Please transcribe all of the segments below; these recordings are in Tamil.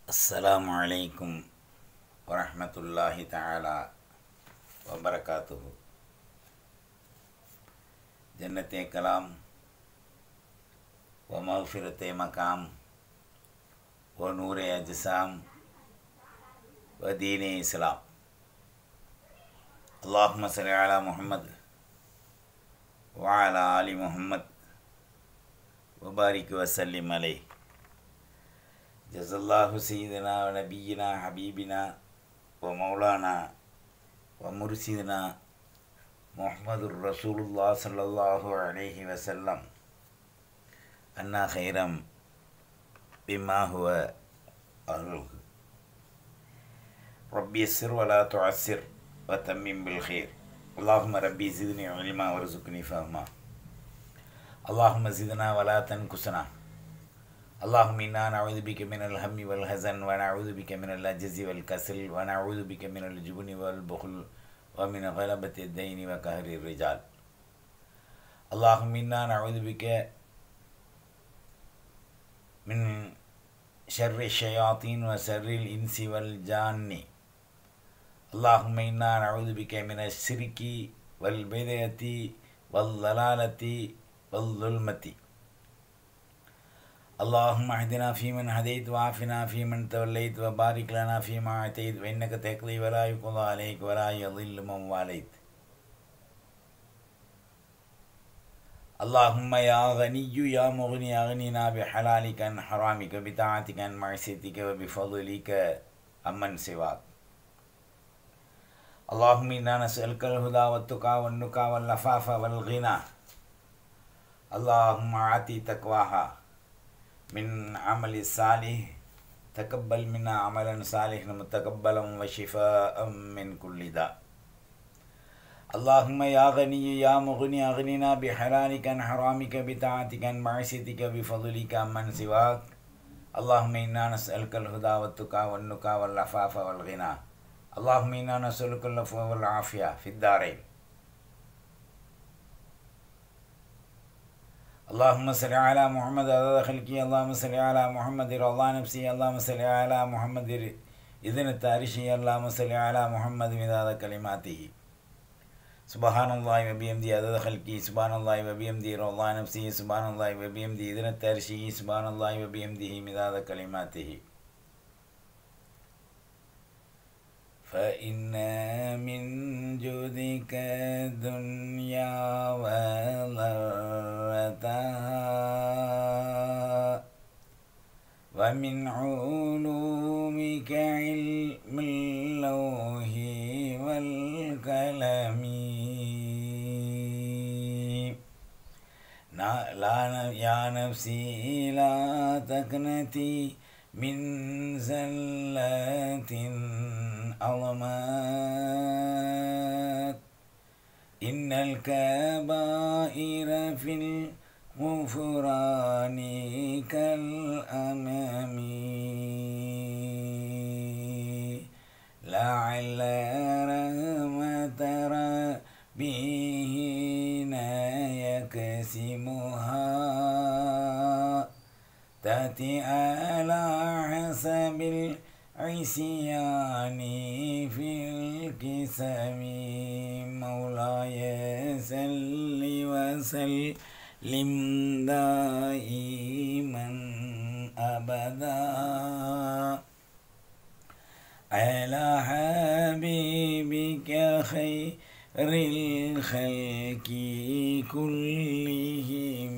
السلام عليكم ورحمة الله تعالى وبركاته جنت کلام و مغفرت مقام و نور اجسام و دین اسلام اللهم صل على محمد وعلى آل محمد وبارك وسلم عليه جزا الله سيدنا ونبينا حبيبنا ومولانا ومرشدنا محمد رسول الله صلى الله عليه وسلم أنا خيرا بما هو أهله ربي يسر ولا تعسر وتمم بالخير اللهم ربي زدني علما وارزقني فهما اللهم زدنا ولا تنكسنا اللهم إنا نعوذ بك من الهم والحزن ونعوذ بك من العجز والكسل ونعوذ بك من الجبن والبخل ومن غلبة الدين وقهر الرجال اللهم إنا نعوذ بك من شر الشياطين وشر الإنس والجان اللهم إنا نعوذ بك من الشرك والبدعة والضلالة والظلمة اللهم اهدنا فيمن هديت وعافنا فيمن توليت وبارك لنا فيما أعطيت وإنك تقضي ولا يقضى عليك ولا يضل من واليت اللهم يا غني يا مغني أغننا بحلالك عن حرامك بطاعتك عن معصيتك وبفضلك أمن سواك اللهم إنا نسألك الهدى والتقى والنقى واللفاف والغنى اللهم آتي تقواها من عمل صالح تقبل منا عملا صالحا متقبلا وشفاء من كل داء اللهم يا غني يا مغني أغننا بحلالك عن حرامك بطاعتك عن معصيتك بفضلك من سواك اللهم إنا نسألك الهدى والتقى والنقى والعفاف والغنى اللهم إنا نسألك العفو والعافية في الدارين اللهم صل على محمد عدد خلقي اللهم صل على محمد رضا نفسي اللهم صل على محمد إذن التاريشي اللهم صل على محمد مداد كلماته سبحان الله وبحمده عدد خلقي سبحان الله وبحمده رضا نفسي سبحان الله وبحمده إذن التاريشي سبحان الله وبحمده مداد كلماته فإن من جودك الدنيا وضرتها ومن علومك علم اللوح والقلم لا يا نفسي لا تقنتي من زلات عظمات إن الكبائر في الغفران كالأمام لعل رحمة ربه يكسمها تأتي على حسب العصيان في القسم مولاي سل وسلم دائما أبدا على حبيبك خير الخلق كلهم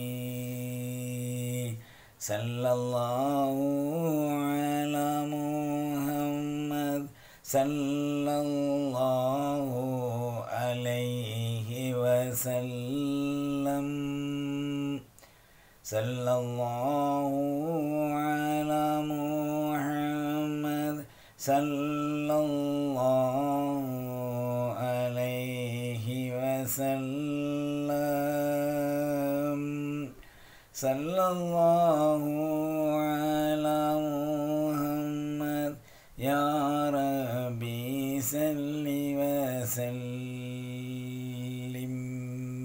صلى الله على محمد صلى الله عليه وسلم صلى الله على محمد صلى الله عليه وسلم صلى الله على محمد يا ربي صل وسلم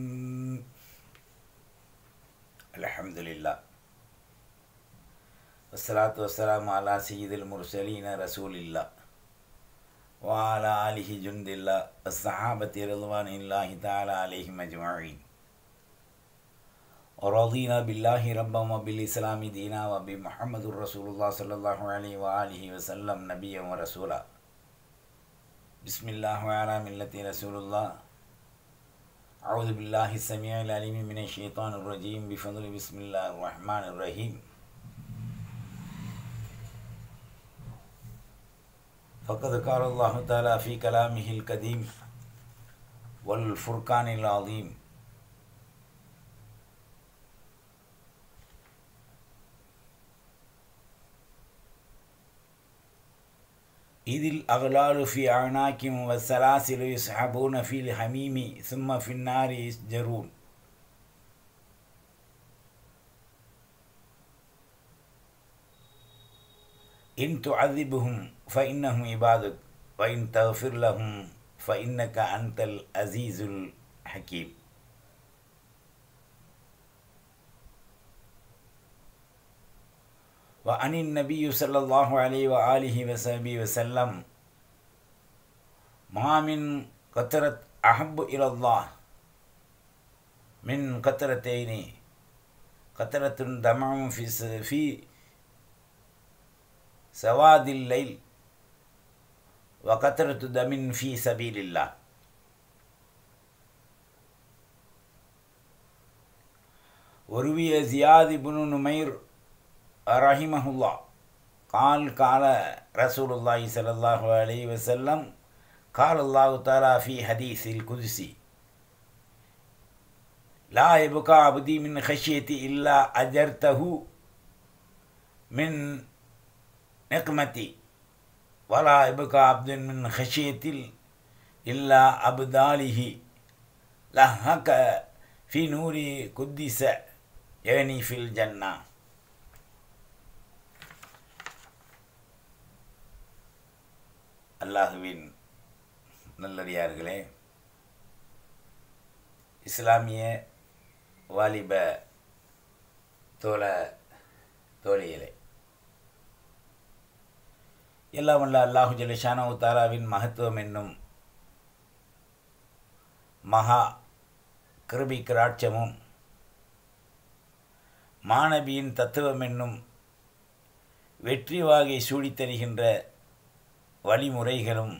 الحمد لله والصلاة والسلام على سيد المرسلين رسول الله وعلى آله جند الله الصحابة رضوان الله تعالى عليهم أجمعين ورضينا بالله ربا وبالإسلام دينا وبمحمد رسول الله صلى الله عليه وآله وسلم نبيا ورسولا بسم الله وعلى ملة رسول الله أعوذ بالله السميع العليم من الشيطان الرجيم بفضل بسم الله الرحمن الرحيم فقد قال الله تعالى في كلامه القديم والفرقان العظيم إذ الأغلال في أعناقهم والسلاسل يسحبون في الحميم ثم في النار يسجرون إن تعذبهم فإنهم عبادك وإن تغفر لهم فإنك أنت العزيز الحكيم وعن النبي صلى الله عليه وآله وصحبه وسلم ما من قطرة أحب إلى الله من قطرتين قطرة دمع في في سواد الليل وقطرة دم في سبيل الله وروي زياد بن نمير رحمه الله قال قال رسول الله صلى الله عليه وسلم قال الله تعالى في حديث القدسي لا يبقى عبدي من خشيتي إلا أجرته من نقمتي ولا يبقى عبد من خشيتي إلا أبداله لهك في نور قدس يعني في الجنة அல்லாஹுவின் நல்லடியார்களே இஸ்லாமிய வாலிப தோழ தோழிகளே எல்லாம் வல்ல அல்லாஹு ஜலிஷானவு தாலாவின் மகத்துவம் என்னும் மகா கிருபி கிராட்சமும் மாணவியின் தத்துவம் என்னும் வெற்றி வாகை சூடித் தருகின்ற வழிமுறைகளும்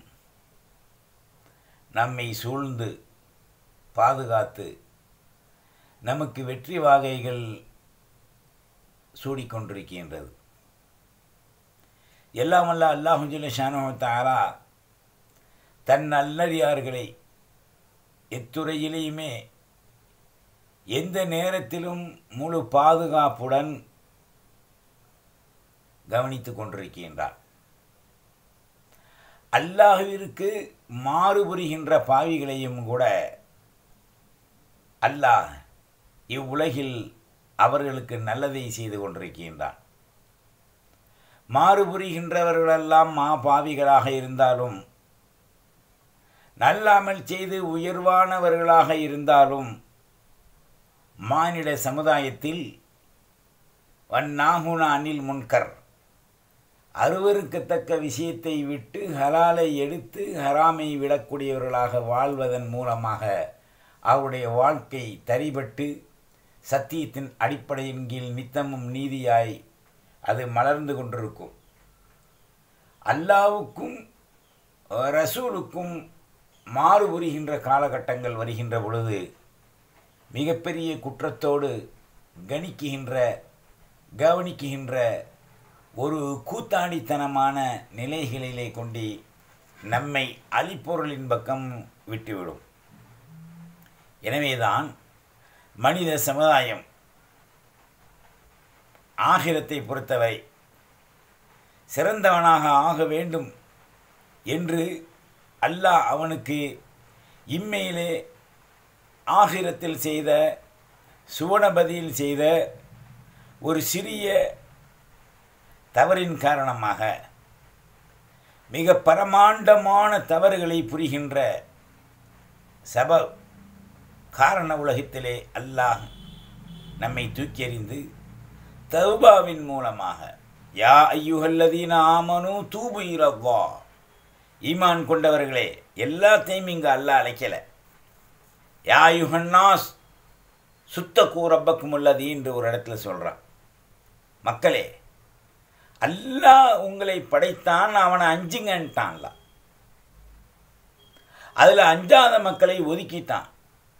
நம்மை சூழ்ந்து பாதுகாத்து நமக்கு வெற்றி வாகைகள் சூடிக்கொண்டிருக்கின்றது எல்லாம் அல்ல அல்லாஹுஜுல்ல ஷானஹாலா தன் நல்லடியார்களை எத்துறையிலேயுமே எந்த நேரத்திலும் முழு பாதுகாப்புடன் கவனித்து கொண்டிருக்கின்றார் அல்லாஹுவிற்கு மாறுபுரிகின்ற பாவிகளையும் கூட அல்லாஹ் இவ்வுலகில் அவர்களுக்கு நல்லதை செய்து கொண்டிருக்கின்றான் மாறுபுரிகின்றவர்களெல்லாம் மா பாவிகளாக இருந்தாலும் நல்லாமல் செய்து உயர்வானவர்களாக இருந்தாலும் மானிட சமுதாயத்தில் வன்னாகுன அனில் முன்கர் அருவருக்கத்தக்க விஷயத்தை விட்டு ஹலாலை எடுத்து ஹராமை விடக்கூடியவர்களாக வாழ்வதன் மூலமாக அவருடைய வாழ்க்கை தரிபட்டு சத்தியத்தின் அடிப்படையின் கீழ் நித்தமும் நீதியாய் அது மலர்ந்து கொண்டிருக்கும் அல்லாவுக்கும் ரசூலுக்கும் மாறுபுரிகின்ற காலகட்டங்கள் வருகின்ற பொழுது மிகப்பெரிய குற்றத்தோடு கணிக்குகின்ற கவனிக்குகின்ற ஒரு கூத்தாடித்தனமான நிலைகளிலே கொண்டு நம்மை அழிப்பொருளின் பக்கம் விட்டுவிடும் எனவேதான் மனித சமுதாயம் ஆகிரத்தை பொறுத்தவரை சிறந்தவனாக ஆக வேண்டும் என்று அல்லாஹ் அவனுக்கு இம்மையிலே ஆகிரத்தில் செய்த சுவனபதியில் செய்த ஒரு சிறிய தவறின் காரணமாக மிக பரமாண்டமான தவறுகளை புரிகின்ற சப காரண உலகத்திலே அல்லாஹ் நம்மை தூக்கி எறிந்து தௌபாவின் மூலமாக யா ஐயுஹல்லதீன ஆமனு தூபு இரவா ஈமான் கொண்டவர்களே எல்லாத்தையும் இங்கே அல்லாஹ் அழைக்கலை யா யுஹன்னாஸ் சுத்த கூரப்பக்கும் உள்ளது என்று ஒரு இடத்துல சொல்கிறான் மக்களே அல்லாஹ் உங்களை படைத்தான் அவனை அஞ்சுங்கன்ட்டான்ல அதில் அஞ்சாத மக்களை ஒதுக்கிட்டான்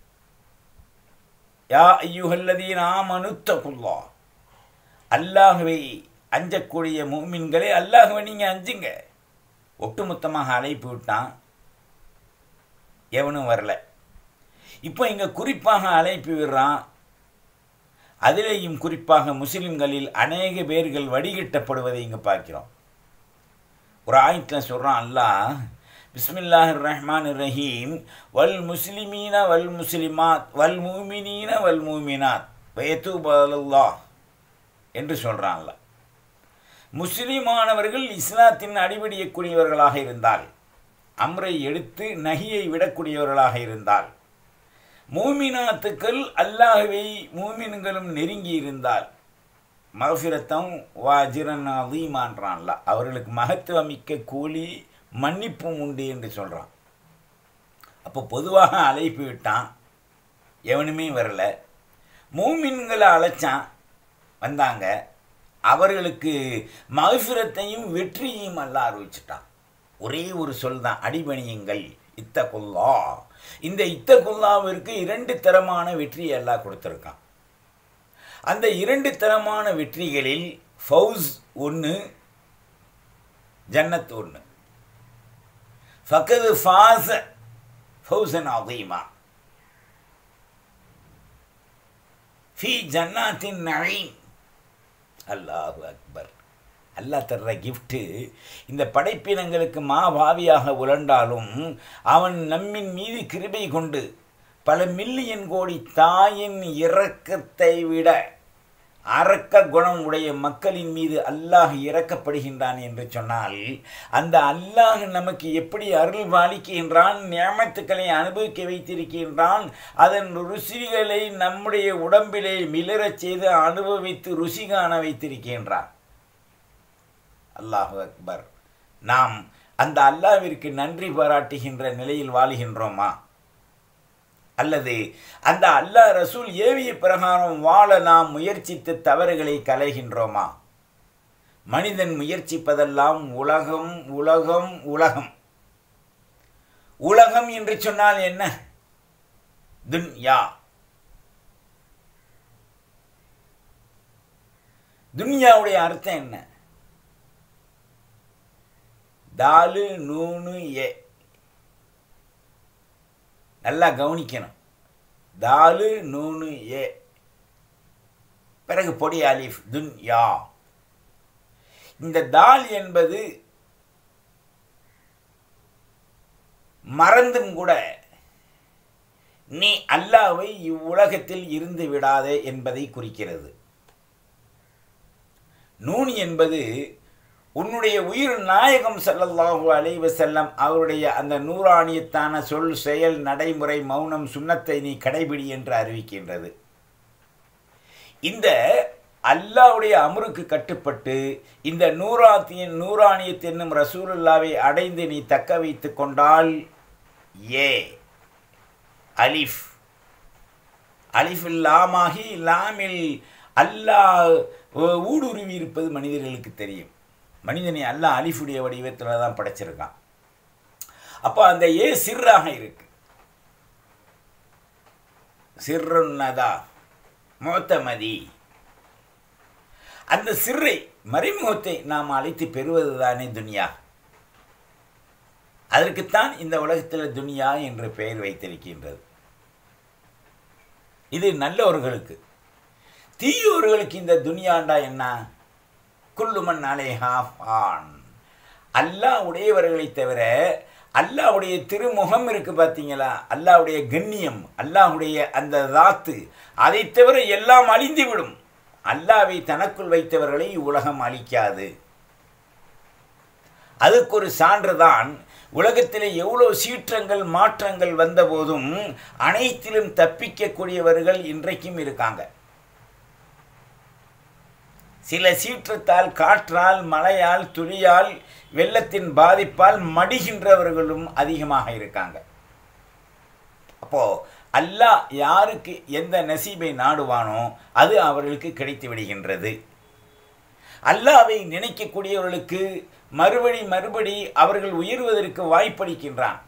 யா ஐயுஹல்லதீன் ஆமனுத்தகுல்லா அல்லாஹுவை அஞ்சக்கூடிய மூமின்களே அல்லாஹுவை நீங்கள் அஞ்சுங்க ஒட்டுமொத்தமாக அழைப்பு விட்டான் எவனும் வரல இப்போ இங்கே குறிப்பாக அழைப்பு விடுறான் அதிலேயும் குறிப்பாக முஸ்லிம்களில் அநேக பேர்கள் வடிகட்டப்படுவதை இங்கே பார்க்கிறோம் ஒரு ஆயத்தில் சொல்கிறான் அல்லாஹ் பிஸ்மில்லாஹ் ரஹ்மான் ரஹீம் வல் முஸ்லிமீன வல் முஸ்லிமாத் வல் மூமினீன வல் மூமினாத் வயத்துபல்லா என்று சொல்கிறான்ல முஸ்லிமானவர்கள் இஸ்லாத்தின் அடிபடியக்கூடியவர்களாக இருந்தால் அம்ரை எடுத்து நகியை விடக்கூடியவர்களாக இருந்தால் மூமினாத்துக்கள் அல்லாஹுவை மூமின்களும் நெருங்கி இருந்தால் மகஃபிரத்தம் வாஜிரன் அதீமான்றான்ல அவர்களுக்கு மகத்துவமிக்க கூலி மன்னிப்பும் உண்டு என்று சொல்கிறான் அப்போ பொதுவாக அழைப்பு விட்டான் எவனுமே வரல மூமின்களை அழைச்சான் வந்தாங்க அவர்களுக்கு மகஃபிரத்தையும் வெற்றியையும் அல்ல அறிவிச்சிட்டான் ஒரே ஒரு சொல் தான் அடிபணியுங்கள் இத்தகுல்லா இந்த இத்தகுல்லாவிற்கு இரண்டு தரமான வெற்றியை எல்லாம் கொடுத்துருக்கான் அந்த இரண்டு தரமான வெற்றிகளில் ஃபவுஸ் ஒன்று ஜன்னத் ஒன்று ஃபக்கது ஃபாஸ் ஃபவுசன் அதீமா ஃபி ஜன்னாத்தின் நழீம் அல்லாஹு அக்பர் அல்லாஹ் தர்ற கிஃப்ட்டு இந்த படைப்பினங்களுக்கு மாபாவியாக உழண்டாலும் அவன் நம்மின் மீது கிருபை கொண்டு பல மில்லியன் கோடி தாயின் இரக்கத்தை விட அரக்க குணம் உடைய மக்களின் மீது அல்லாஹ் இறக்கப்படுகின்றான் என்று சொன்னால் அந்த அல்லாஹ் நமக்கு எப்படி அருள் பாலிக்கின்றான் நியமத்துக்களை அனுபவிக்க வைத்திருக்கின்றான் அதன் ருசிகளை நம்முடைய உடம்பிலே மிளரச் செய்து அனுபவித்து ருசி காண வைத்திருக்கின்றான் அல்லாஹு அக்பர் நாம் அந்த அல்லாவிற்கு நன்றி பாராட்டுகின்ற நிலையில் வாழுகின்றோமா அல்லது அந்த அல்லாஹ் ரசூல் ஏவிய பிரகாரம் வாழ நாம் முயற்சித்து தவறுகளை கலைகின்றோமா மனிதன் முயற்சிப்பதெல்லாம் உலகம் உலகம் உலகம் உலகம் என்று சொன்னால் என்ன துன்யா துன்யாவுடைய அர்த்தம் என்ன தாலு நூனு ஏ நல்லா கவனிக்கணும் தாலு நூனு ஏ பிறகு பொடி அலிஃப் துன் யா இந்த தால் என்பது மறந்தும் கூட நீ அல்லாவை இவ்வுலகத்தில் இருந்து விடாதே என்பதை குறிக்கிறது நூன் என்பது உன்னுடைய உயிர் நாயகம் சல்லல்லாஹு அலைவ செல்லம் அவருடைய அந்த நூறாணியத்தான சொல் செயல் நடைமுறை மௌனம் சுண்ணத்தை நீ கடைபிடி என்று அறிவிக்கின்றது இந்த அல்லாவுடைய அமருக்கு கட்டுப்பட்டு இந்த நூறாத்தியின் நூறாணியத் என்னும் ரசூலுல்லாவை அடைந்து நீ தக்க வைத்து கொண்டால் ஏ அலிஃப் அலிஃபில் லாமாகி லாமில் அல்லாஹ் ஊடுருவி இருப்பது மனிதர்களுக்கு தெரியும் மனிதனை அல்லாஹ் அலிஃபுடைய வடிவத்தில் தான் படைச்சிருக்கான் அப்போ அந்த ஏ சிறாக இருக்கு சிறுநதா மோத்தமதி அந்த சிறை மறைமுகத்தை நாம் அழைத்து பெறுவது தானே துனியா அதற்குத்தான் இந்த உலகத்தில் துனியா என்று பெயர் வைத்திருக்கின்றது இது நல்லவர்களுக்கு தீயோர்களுக்கு இந்த துனியாண்டா என்ன குல்லுமன் அலேஹா ஃபான் அல்லாஹ் உடையவர்களை தவிர அல்லாஹுடைய திருமுகம் இருக்கு பார்த்தீங்களா அல்லாஹுடைய கண்ணியம் அல்லாஹுடைய அந்த தாத்து அதை தவிர எல்லாம் அழிந்துவிடும் அல்லாவை தனக்குள் வைத்தவர்களை உலகம் அழிக்காது அதுக்கு ஒரு சான்றுதான் உலகத்தில் எவ்வளோ சீற்றங்கள் மாற்றங்கள் வந்தபோதும் அனைத்திலும் தப்பிக்கக்கூடியவர்கள் இன்றைக்கும் இருக்காங்க சில சீற்றத்தால் காற்றால் மழையால் துளியால் வெள்ளத்தின் பாதிப்பால் மடிகின்றவர்களும் அதிகமாக இருக்காங்க அப்போ அல்லாஹ் யாருக்கு எந்த நசீபை நாடுவானோ அது அவர்களுக்கு கிடைத்து விடுகின்றது அல்லாவை நினைக்கக்கூடியவர்களுக்கு மறுபடி மறுபடி அவர்கள் உயர்வதற்கு வாய்ப்பளிக்கின்றான்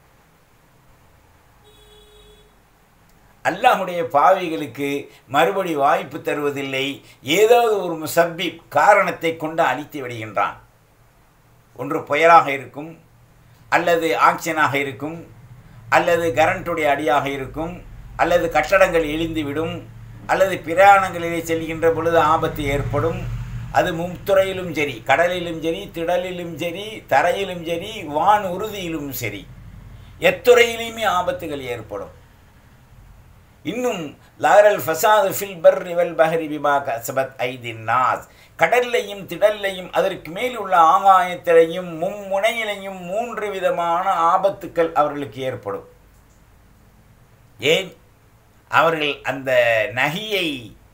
அல்லாஹுடைய பாவிகளுக்கு மறுபடி வாய்ப்பு தருவதில்லை ஏதாவது ஒரு முசப்பிப் காரணத்தை கொண்டு அழித்து விடுகின்றான் ஒன்று புயலாக இருக்கும் அல்லது ஆக்சிஜனாக இருக்கும் அல்லது கரண்ட்டுடைய அடியாக இருக்கும் அல்லது கட்டடங்கள் எழிந்துவிடும் அல்லது பிரயாணங்களிலே செல்கின்ற பொழுது ஆபத்து ஏற்படும் அது முத்துறையிலும் சரி கடலிலும் சரி திடலிலும் சரி தரையிலும் சரி வான் உறுதியிலும் சரி எத்துறையிலுமே ஆபத்துகள் ஏற்படும் இன்னும் லாரல் ஃபசாது ஃபில் பர் ரிவல் பஹரி பிமா கசபத் ஐதின் நாஸ் கடல்லையும் திடல்லையும் அதற்கு மேல் உள்ள ஆகாயத்திலையும் மும்முனையிலையும் மூன்று விதமான ஆபத்துக்கள் அவர்களுக்கு ஏற்படும் ஏன் அவர்கள் அந்த நகியை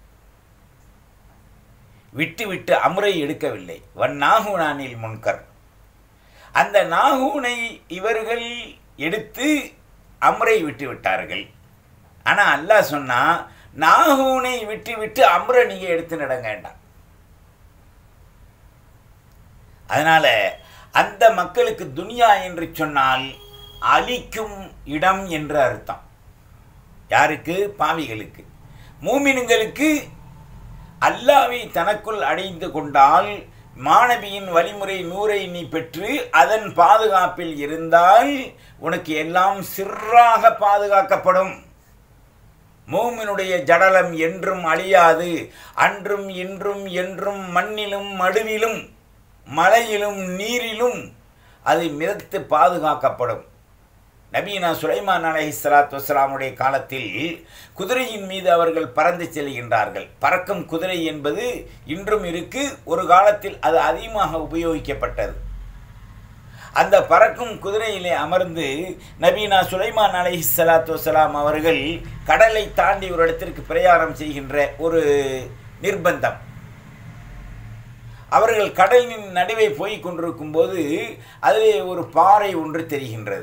விட்டு விட்டு அமுரை எடுக்கவில்லை வன் நாகுனானில் முன்கர் அந்த நாகூனை இவர்கள் எடுத்து அம்ரை விட்டு விட்டார்கள் ஆனால் அல்லாஹ் சொன்னா நாகூனை விட்டு விட்டு அம்ரை நீங்கள் எடுத்து நடங்க வேண்டாம் அதனால அந்த மக்களுக்கு துனியா என்று சொன்னால் அழிக்கும் இடம் என்று அர்த்தம் யாருக்கு பாவிகளுக்கு மூமினுங்களுக்கு அல்லாவை தனக்குள் அடைந்து கொண்டால் மாணவியின் வழிமுறை நூறை நீ பெற்று அதன் பாதுகாப்பில் இருந்தால் உனக்கு எல்லாம் சிறாக பாதுகாக்கப்படும் மூமினுடைய ஜடலம் என்றும் அழியாது அன்றும் இன்றும் என்றும் மண்ணிலும் மடுவிலும் மலையிலும் நீரிலும் அது மிதத்து பாதுகாக்கப்படும் நபீனா சுலைமான் அலஹி சலாத்து வஸ்லாமுடைய காலத்தில் குதிரையின் மீது அவர்கள் பறந்து செல்கின்றார்கள் பறக்கும் குதிரை என்பது இன்றும் இருக்கு ஒரு காலத்தில் அது அதிகமாக உபயோகிக்கப்பட்டது அந்த பறக்கும் குதிரையிலே அமர்ந்து நபீனா சுலைமான் அலஹி சலாத்து வசலாம் அவர்கள் கடலை தாண்டி ஒரு இடத்திற்கு பிரயாணம் செய்கின்ற ஒரு நிர்பந்தம் அவர்கள் கடலின் நடுவே போய் கொண்டிருக்கும் போது அதிலே ஒரு பாறை ஒன்று தெரிகின்றது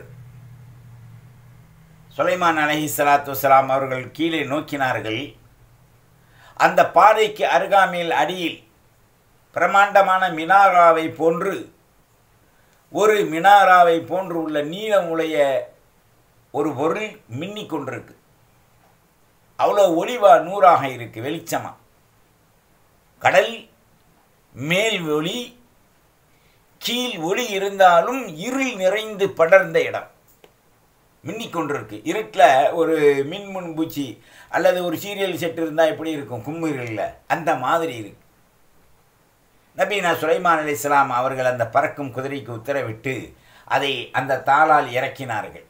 சுலைமான் அலஹி சலாத்து வசலாம் அவர்கள் கீழே நோக்கினார்கள் அந்த பாறைக்கு அருகாமையில் அடியில் பிரமாண்டமான மினாராவை போன்று ஒரு மினாராவை போன்று உள்ள நீளமுடைய ஒரு பொருள் மின்னிக் கொண்டிருக்கு அவ்வளோ ஒளிவா நூறாக இருக்கு வெளிச்சமா கடல் மேல் ஒளி கீழ் ஒளி இருந்தாலும் இருள் நிறைந்து படர்ந்த இடம் மின்னிக் கொண்டிருக்கு இருட்டில் ஒரு மின்முன் பூச்சி அல்லது ஒரு சீரியல் செட் இருந்தால் எப்படி இருக்கும் கும்மிரில் அந்த மாதிரி இருக்கு நபீனா சுலைமான் அலி இஸ்லாம் அவர்கள் அந்த பறக்கும் குதிரைக்கு உத்தரவிட்டு அதை அந்த தாளால் இறக்கினார்கள்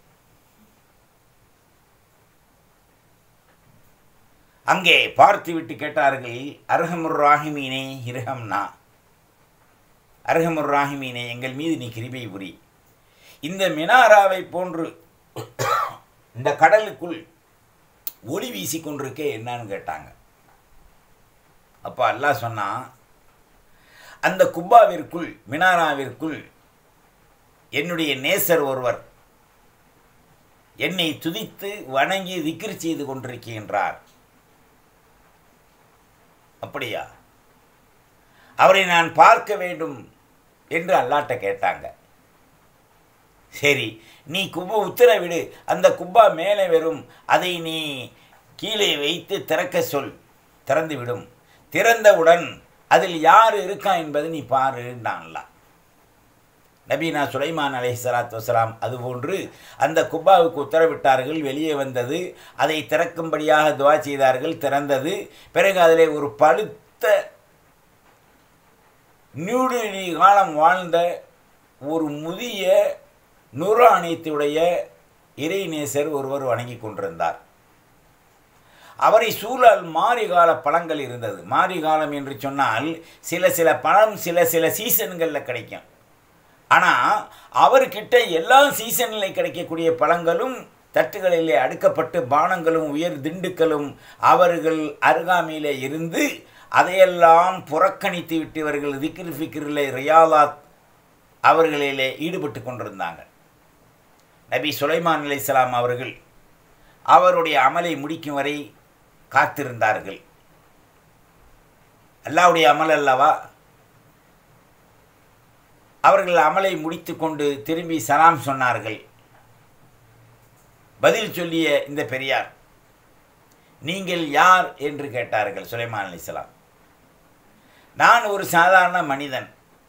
அங்கே பார்த்துவிட்டு கேட்டார்கள் அருகமுர் ராஹிமீனே இரஹம்னா அருகமுர் ராஹிமீனே எங்கள் மீது நீ கிருபை புரி இந்த மினாராவை போன்று இந்த கடலுக்குள் ஒளி வீசி கொண்டிருக்கே என்னன்னு கேட்டாங்க அப்போ அல்லாஹ் சொன்னான் அந்த குப்பாவிற்குள் மினாராவிற்குள் என்னுடைய நேசர் ஒருவர் என்னை துதித்து வணங்கி திக்ர் செய்து கொண்டிருக்கின்றார் அப்படியா அவரை நான் பார்க்க வேண்டும் என்று அல்லாட்ட கேட்டாங்க சரி நீ குப்பா உத்தரவிடு அந்த குப்பா மேலே வரும் அதை நீ கீழே வைத்து திறக்க சொல் திறந்து விடும் திறந்தவுடன் அதில் யார் இருக்கா என்பதை நீ பாருன்னான்ல நபீனா சுலைமான் அலை சலாத் வசலாம் அதுபோன்று அந்த குப்பாவுக்கு உத்தரவிட்டார்கள் வெளியே வந்தது அதை திறக்கும்படியாக துவா செய்தார்கள் திறந்தது பிறகு அதில் ஒரு பழுத்த நியூடெல்லி காலம் வாழ்ந்த ஒரு முதிய நுராணியத்துடைய இறைநேசர் ஒருவர் வணங்கி கொண்டிருந்தார் அவரை சூழல் மாரிகால பழங்கள் இருந்தது மாரிகாலம் என்று சொன்னால் சில சில பழம் சில சில சீசன்களில் கிடைக்கும் ஆனால் அவர்கிட்ட எல்லா சீசனில் கிடைக்கக்கூடிய பழங்களும் தட்டுகளிலே அடுக்கப்பட்டு பானங்களும் உயர் திண்டுக்களும் அவர்கள் அருகாமையிலே இருந்து அதையெல்லாம் புறக்கணித்து விட்டு இவர்கள் திக்ரு ஃபிக்ரில் ரியாலாத் அவர்களிலே ஈடுபட்டு கொண்டிருந்தாங்க நபி சுலைமான் அலைஹிஸ்ஸலாம் அவர்கள் அவருடைய அமலை முடிக்கும் வரை காத்திருந்தார்கள் அல்லாவுடைய அமல் அல்லவா அவர்கள் அமலை முடித்து கொண்டு திரும்பி சலாம் சொன்னார்கள் பதில் சொல்லிய இந்த பெரியார் நீங்கள் யார் என்று கேட்டார்கள் சுலைமான் அலிஸ்லாம் நான் ஒரு சாதாரண மனிதன்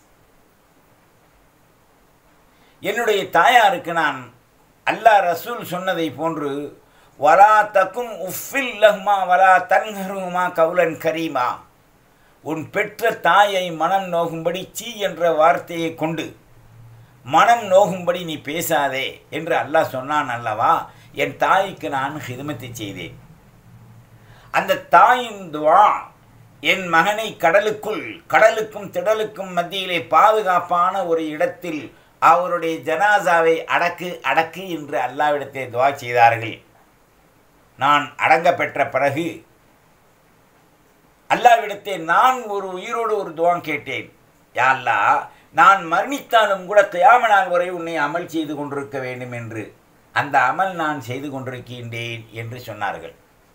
என்னுடைய தாயாருக்கு நான் அல்லாஹ் ரசூல் சொன்னதை போன்று வலா தக்கும் உஃபில் லஹ்மா வலா தன்ஹருமா கவுலன் கரீமா உன் பெற்ற தாயை மனம் நோகும்படி சீ என்ற வார்த்தையை கொண்டு மனம் நோகும்படி நீ பேசாதே என்று அல்லாஹ் சொன்னான் அல்லவா என் தாய்க்கு நான் ஹிதமத்தை செய்தேன் அந்த தாயின் துவா என் மகனை கடலுக்குள் கடலுக்கும் திடலுக்கும் மத்தியிலே பாதுகாப்பான ஒரு இடத்தில் அவருடைய ஜனாசாவை அடக்கு அடக்கு என்று அல்லாவிடத்தை துவா செய்தார்கள் நான் அடங்க பெற்ற பிறகு அல்லாவிடத்தை நான் ஒரு உயிரோடு ஒரு துவாம் கேட்டேன் யா அல்லா நான் மரணித்தாலும் கூட கியாம நாள் வரை உன்னை அமல் செய்து கொண்டிருக்க வேண்டும் என்று அந்த அமல் நான் செய்து கொண்டிருக்கின்றேன் என்று சொன்னார்கள்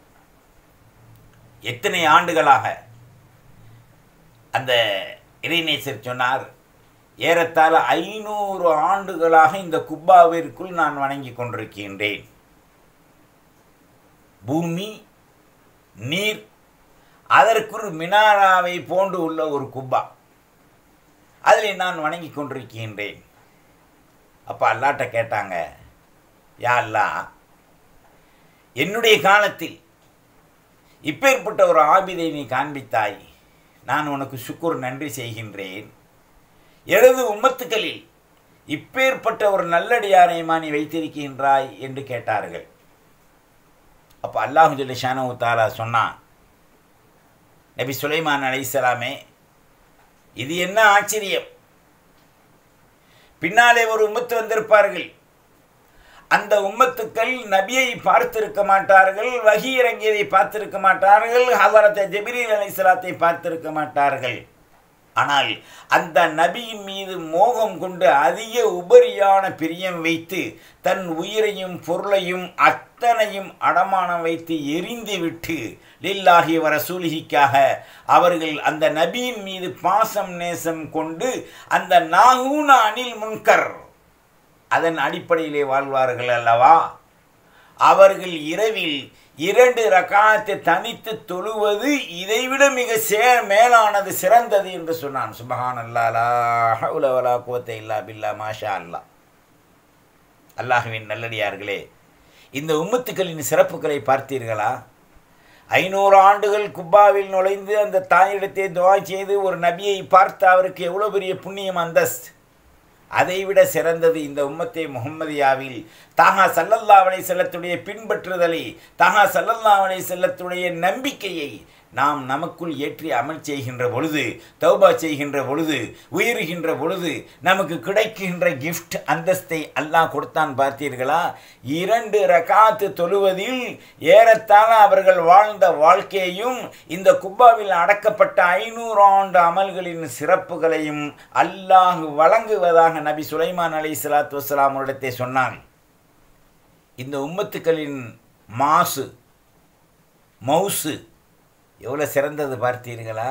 எத்தனை ஆண்டுகளாக அந்த இறைநேசர் சொன்னார் ஏறத்தாழ ஐநூறு ஆண்டுகளாக இந்த குப்பாவிற்குள் நான் வணங்கி கொண்டிருக்கின்றேன் பூமி நீர் அதற்குள் மினாராவை போன்று உள்ள ஒரு குப்பா அதில் நான் வணங்கி கொண்டிருக்கின்றேன் அப்போ அல்லாட்ட கேட்டாங்க யா அல்லா என்னுடைய காலத்தில் இப்பேற்பட்ட ஒரு ஆபிதை நீ காண்பித்தாய் நான் உனக்கு சுக்குர் நன்றி செய்கின்றேன் எனது உம்மத்துக்களில் இப்பேற்பட்ட ஒரு நல்லடியாரையுமா நீ வைத்திருக்கின்றாய் என்று கேட்டார்கள் அப்போ அல்லாஹு சொல்லி ஷானு தாலா சொன்னான் நபி சுலைமான் அலைசலாமே இது என்ன ஆச்சரியம் பின்னாலே ஒரு உம்மத்து வந்திருப்பார்கள் அந்த உம்மத்துக்கள் நபியை பார்த்திருக்க மாட்டார்கள் வகி இறங்கியதை பார்த்திருக்க மாட்டார்கள் ஹவரத்தை ஜெபிரீல் அலைசலாத்தை பார்த்திருக்க மாட்டார்கள் ஆனால் அந்த நபியின் மீது மோகம் கொண்டு அதிக உபரியான பிரியம் வைத்து தன் உயிரையும் பொருளையும் அத்தனையும் அடமானம் வைத்து எரிந்து விட்டு லில்லாஹி வர சூலிகிக்காக அவர்கள் அந்த நபியின் மீது பாசம் நேசம் கொண்டு அந்த நாகூன அனில் முன்கர் அதன் அடிப்படையிலே வாழ்வார்கள் அல்லவா அவர்கள் இரவில் இரண்டு ரகாத்தை தனித்து தொழுவது இதைவிட மிக சே மேலானது சிறந்தது என்று சொன்னான் சுபஹான் அல்லா ஹவுலவலா கோத்தை இல்லா பில்லா மாஷா அல்லா அல்லாஹுவின் நல்லடியார்களே இந்த உம்மத்துக்களின் சிறப்புகளை பார்த்தீர்களா ஐநூறு ஆண்டுகள் குப்பாவில் நுழைந்து அந்த தாயிடத்தை துவா செய்து ஒரு நபியை பார்த்து அவருக்கு எவ்வளோ பெரிய புண்ணியம் அந்தஸ்து அதைவிட சிறந்தது இந்த உம்மத்தே முகம்மதியாவில் தாகா சல்லல்லா அலை செல்லத்துடைய பின்பற்றுதலை தாகா சல்லல்லா அலை செல்லத்துடைய நம்பிக்கையை நாம் நமக்குள் ஏற்றி அமல் செய்கின்ற பொழுது தௌபா செய்கின்ற பொழுது உயருகின்ற பொழுது நமக்கு கிடைக்கின்ற கிஃப்ட் அந்தஸ்தை அல்லாஹ் கொடுத்தான் பார்த்தீர்களா இரண்டு ரகாத்து தொழுவதில் ஏறத்தாழ அவர்கள் வாழ்ந்த வாழ்க்கையையும் இந்த குப்பாவில் அடக்கப்பட்ட ஐநூறு ஆண்டு அமல்களின் சிறப்புகளையும் அல்லாஹ் வழங்குவதாக நபி சுலைமான் அலி சலாத்து வசலாமிடத்தை சொன்னான் இந்த உம்மத்துக்களின் மாசு மவுசு எவ்வளோ சிறந்தது பார்த்தீர்களா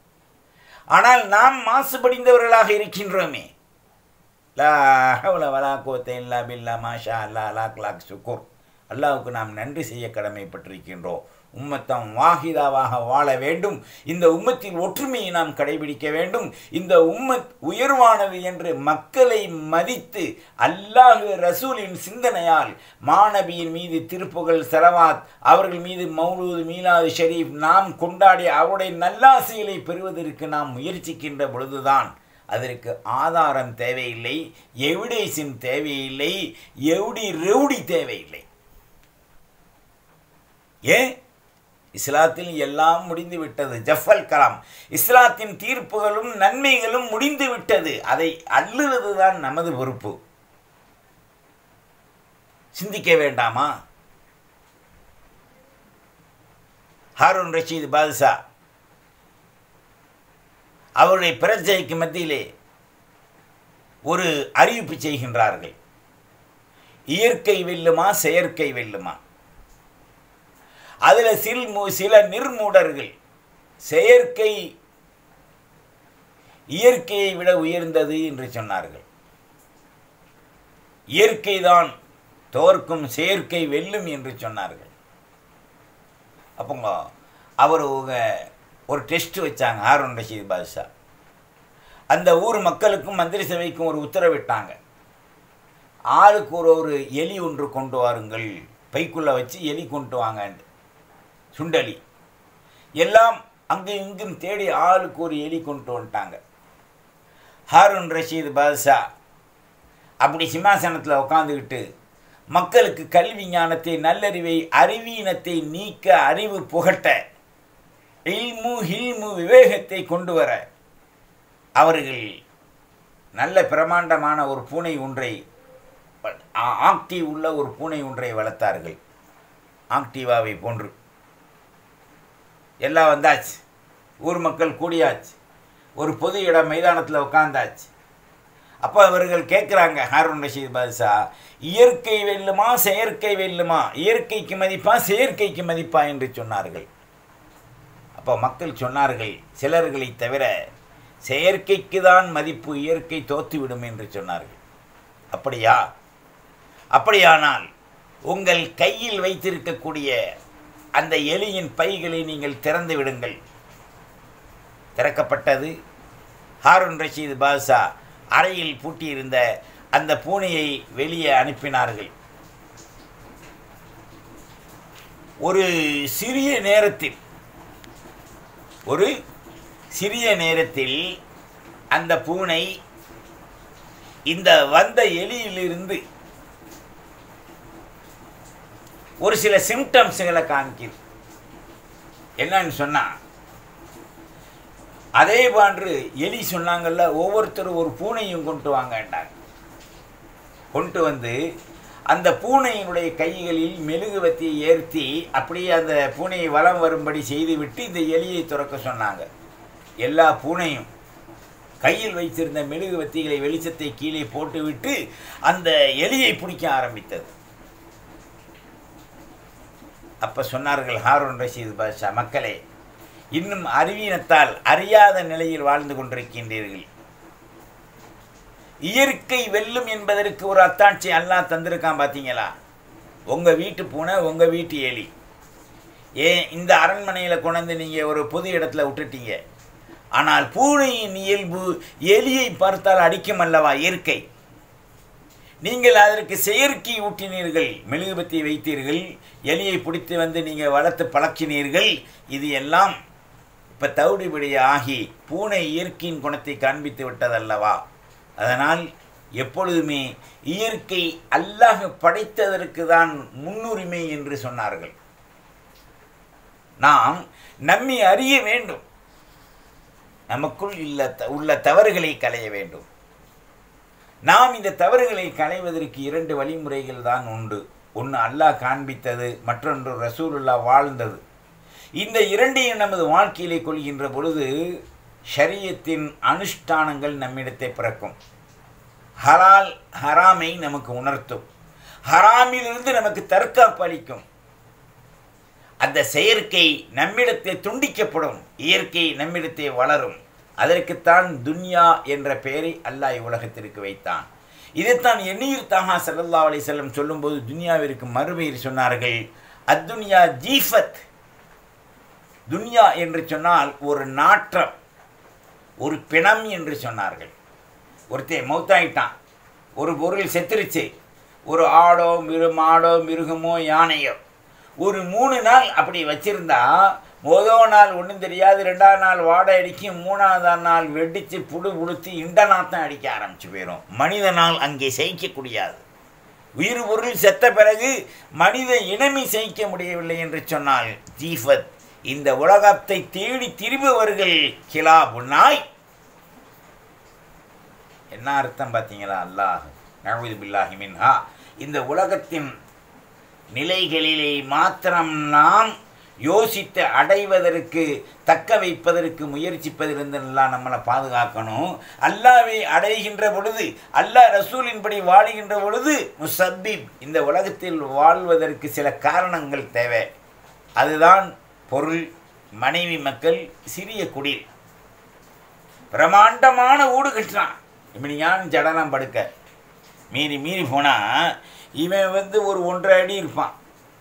ஆனால் நாம் மாசுபடிந்தவர்களாக இருக்கின்றோமே லா ஹவுல வலா கோத்தை இல்லா பில்லா மாஷா அல்லா லாக் லாக் சுக்கூர் அல்லாவுக்கு நாம் நன்றி செய்ய கடமைப்பட்டிருக்கின்றோம் உம்மத்தம் வாஹிதாவாக வாழ வேண்டும் இந்த உம்மத்தின் ஒற்றுமையை நாம் கடைபிடிக்க வேண்டும் இந்த உம்மத் உயர்வானது என்று மக்களை மதித்து அல்லாஹு ரசூலின் சிந்தனையால் மாணவியின் மீது திருப்புகழ் சரவாத் அவர்கள் மீது மௌலூது மீலாது ஷரீஃப் நாம் கொண்டாடி அவருடைய நல்லாசைகளை பெறுவதற்கு நாம் முயற்சிக்கின்ற பொழுதுதான் அதற்கு ஆதாரம் தேவையில்லை எவிடேஷன் தேவையில்லை எவுடி ரெவுடி தேவையில்லை ஏன் இஸ்லாத்தில் எல்லாம் முடிந்து விட்டது ஜஃபல் கலாம் இஸ்லாத்தின் தீர்ப்புகளும் நன்மைகளும் முடிந்து விட்டது அதை அள்ளுவது தான் நமது பொறுப்பு சிந்திக்க வேண்டாமா ஹாரூன் ரஷீத் பாதுஷா அவருடைய பிரச்சனைக்கு மத்தியிலே ஒரு அறிவிப்பு செய்கின்றார்கள் இயற்கை வெல்லுமா செயற்கை வெல்லுமா அதில் சில் சில நிர்மூடர்கள் செயற்கை இயற்கையை விட உயர்ந்தது என்று சொன்னார்கள் இயற்கைதான் தோற்கும் செயற்கை வெல்லும் என்று சொன்னார்கள் அப்போங்க அவர் ஒரு டெஸ்ட் வச்சாங்க ஹாரூன் ரஷீத் பாதுஷா அந்த ஊர் மக்களுக்கும் மந்திரி சபைக்கும் ஒரு உத்தரவிட்டாங்க ஆளுக்கு ஒரு ஒரு எலி ஒன்று கொண்டு வாருங்கள் பைக்குள்ளே வச்சு எலி கொண்டு வாங்க சுண்டலி எல்லாம் அங்கும் இங்கும் தேடி ஆளுக்கு ஒரு எலி கொண்டு வந்துட்டாங்க ஹாரூன் ரஷீத் பாதுஷா அப்படி சிம்மாசனத்தில் உட்காந்துக்கிட்டு மக்களுக்கு கல்வி ஞானத்தை நல்லறிவை அறிவீனத்தை நீக்க அறிவு புகட்ட இல்மு ஹில்மு விவேகத்தை கொண்டு வர அவர்கள் நல்ல பிரமாண்டமான ஒரு பூனை ஒன்றை ஆக்டிவ் உள்ள ஒரு பூனை ஒன்றை வளர்த்தார்கள் ஆக்டிவாவை போன்று எல்லாம் வந்தாச்சு ஊர் மக்கள் கூடியாச்சு ஒரு பொது இடம் மைதானத்தில் உட்காந்தாச்சு அப்போ அவர்கள் கேட்குறாங்க ஹாரூன் ரஷீத் பாதுஷா இயற்கை வெல்லுமா செயற்கை வெல்லுமா இயற்கைக்கு மதிப்பா செயற்கைக்கு மதிப்பா என்று சொன்னார்கள் அப்போ மக்கள் சொன்னார்கள் சிலர்களை தவிர செயற்கைக்கு தான் மதிப்பு இயற்கை தோத்துவிடும் என்று சொன்னார்கள் அப்படியா அப்படியானால் உங்கள் கையில் வைத்திருக்கக்கூடிய அந்த எலியின் பைகளை நீங்கள் திறந்து விடுங்கள் திறக்கப்பட்டது ஹாரூன் ரஷீத் பாதுஷா அறையில் பூட்டியிருந்த அந்த பூனையை வெளியே அனுப்பினார்கள் ஒரு சிறிய நேரத்தில் ஒரு சிறிய நேரத்தில் அந்த பூனை இந்த வந்த எலியிலிருந்து ஒரு சில சிம்டம்ஸுகளை காமிக்குது என்னன்னு சொன்னால் அதே போன்று எலி சொன்னாங்கல்ல ஒவ்வொருத்தரும் ஒரு பூனையும் கொண்டு வாங்கண்டாங்க கொண்டு வந்து அந்த பூனையினுடைய கைகளில் மெழுகுவத்தியை ஏற்றி அப்படியே அந்த பூனையை வலம் வரும்படி செய்துவிட்டு இந்த எலியை துறக்க சொன்னாங்க எல்லா பூனையும் கையில் வைத்திருந்த மெழுகுவத்திகளை வெளிச்சத்தை கீழே போட்டுவிட்டு அந்த எலியை பிடிக்க ஆரம்பித்தது அப்போ சொன்னார்கள் ஹாரூன் ரஷீத் பாஷா மக்களே இன்னும் அறிவீனத்தால் அறியாத நிலையில் வாழ்ந்து கொண்டிருக்கின்றீர்கள் இயற்கை வெல்லும் என்பதற்கு ஒரு அத்தாட்சி அல்லாஹ் தந்திருக்கான் பார்த்தீங்களா உங்கள் வீட்டு பூனை உங்கள் வீட்டு எலி ஏன் இந்த அரண்மனையில் கொண்டாந்து நீங்கள் ஒரு பொது இடத்துல விட்டுட்டீங்க ஆனால் பூனையின் இயல்பு எலியை பார்த்தால் அடிக்கும் அல்லவா இயற்கை நீங்கள் அதற்கு செயற்கை ஊட்டினீர்கள் மெழுகுபத்தி வைத்தீர்கள் எலியை பிடித்து வந்து நீங்கள் வளர்த்து பழக்கினீர்கள் இது எல்லாம் இப்போ தவிடுபடி ஆகி பூனை இயற்கையின் குணத்தை காண்பித்து விட்டதல்லவா அதனால் எப்பொழுதுமே இயற்கை அல்லாஹ் படைத்ததற்கு தான் முன்னுரிமை என்று சொன்னார்கள் நாம் நம்மை அறிய வேண்டும் நமக்குள் இல்ல உள்ள தவறுகளை களைய வேண்டும் நாம் இந்த தவறுகளை களைவதற்கு இரண்டு வழிமுறைகள் தான் உண்டு ஒன்று அல்லாஹ் காண்பித்தது மற்றொன்று ரசூலுல்லா வாழ்ந்தது இந்த இரண்டையும் நமது வாழ்க்கையிலே கொள்கின்ற பொழுது ஷரியத்தின் அனுஷ்டானங்கள் நம்மிடத்தை பிறக்கும் ஹலால் ஹராமை நமக்கு உணர்த்தும் ஹராமிலிருந்து நமக்கு தற்காப்பு அளிக்கும் அந்த செயற்கை நம்மிடத்தை துண்டிக்கப்படும் இயற்கை நம்மிடத்தை வளரும் அதற்குத்தான் துன்யா என்ற பெயரை அல்லாஹ் உலகத்திற்கு வைத்தான் இதைத்தான் எண்ணீர் தாகா சல்லல்லா அலி செல்லம் சொல்லும்போது துன்யாவிற்கு மறுபெயர் சொன்னார்கள் அத்துன்யா ஜீஃபத் துன்யா என்று சொன்னால் ஒரு நாற்றம் ஒரு பிணம் என்று சொன்னார்கள் ஒருத்தன் மௌத்தாயிட்டான் ஒரு பொருள் செத்துருச்சு ஒரு ஆடோ மிரு மாடோ மிருகமோ யானையோ ஒரு மூணு நாள் அப்படி வச்சிருந்தா மொதல் நாள் ஒன்றும் தெரியாது ரெண்டாவது நாள் வாடை அடிக்கும் மூணாவது நாள் வெடித்து புடு புடுத்து இண்டநாத்தம் அடிக்க ஆரம்பிச்சு போயிடும் மனிதனால் அங்கே சகிக்கக்கூடியது உயிர் பொருள் செத்த பிறகு மனித இனமை சகிக்க முடியவில்லை என்று சொன்னால் ஜீஃபத் இந்த உலகத்தை தேடி திரும்புவர்கள் கிலாபு நாய் என்ன அர்த்தம் பார்த்தீங்களா அல்லாஹ் நழுது பில்லாஹி மின்ஹா இந்த உலகத்தின் நிலைகளிலே மாத்திரம் நாம் யோசித்து அடைவதற்கு தக்க வைப்பதற்கு முயற்சிப்பதிலிருந்தெல்லாம் நம்மளை பாதுகாக்கணும் அல்லாவை அடைகின்ற பொழுது அல்லாஹ் ரசூலின்படி வாழுகின்ற பொழுது முசப்பிப் இந்த உலகத்தில் வாழ்வதற்கு சில காரணங்கள் தேவை அதுதான் பொருள் மனைவி மக்கள் சிறிய குடில் பிரமாண்டமான ஊடு கட்டுறான் இப்படி ஞான் ஜடலாம் படுக்க மீறி மீறி போனால் இவன் வந்து ஒரு ஒன்றரை அடி இருப்பான்